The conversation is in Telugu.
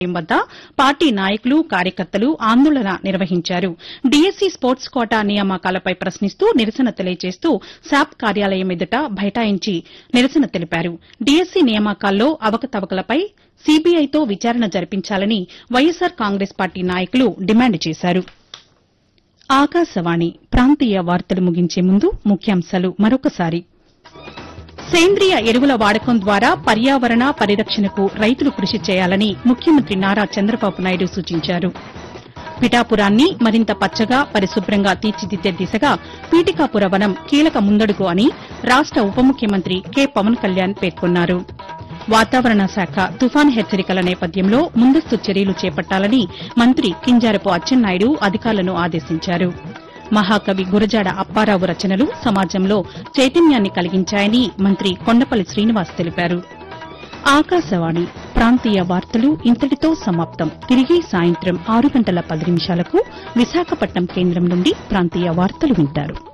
వద్ద పార్టీ నాయకులు కార్యకర్తలు ఆందోళన నిర్వహించారు డీఎస్సీ స్పోర్ట్స్ కోటా నియామకాలపై ప్రశ్నిస్తూ నిరసన తెలియజేస్తూ శాప్ కార్యాలయం ఎదుట బైఠాయించి నిరసన తెలిపారు డీఎస్సీ నియామకాల్లో అవకతవకలపై సీబీఐతో విచారణ జరిపించాలని వైఎస్సార్ కాంగ్రెస్ పార్టీ నాయకులు డిమాండ్ చేశారు ఆకాశవాణి ప్రాంతీయ వార్తలు ముగించే ముందు ముఖ్యాంశాలు మరొకసారి సేంద్రియ ఎరువుల వాడకం ద్వారా పర్యావరణ పరిరక్షణకు రైతులు కృషి చేయాలని ముఖ్యమంత్రి నారా చంద్రబాబు నాయుడు సూచించారు పిఠాపురాన్ని మరింత పచ్చగా పరిశుభ్రంగా తీర్చిదిద్దే దిశగా పీఠికాపుర వనం కీలక ముందడుగు అని రాష్ట ఉప ముఖ్యమంత్రి కె పవన్ కళ్యాణ్ పేర్కొన్నారు వాతావరణ శాఖ తుఫాన్ హెచ్చరికల నేపథ్యంలో ముందస్తు చర్యలు చేపట్టాలని మంత్రి కింజారపు అచ్చెన్నాయుడు అధికారులను ఆదేశించారు మహాకవి గురజాడ అప్పారావు రచనలు సమాజంలో చైతన్యాన్ని కలిగించాయని మంత్రి కొండపల్లి శ్రీనివాస్ తెలిపారు ఆకాశవాణి ప్రాంతీయ వార్తలు ఇంతటితో సమాప్తం తిరిగి సాయంత్రం ఆరు గంటల పది నిమిషాలకు విశాఖపట్నం కేంద్రం నుండి ప్రాంతీయ వార్తలు వింటారు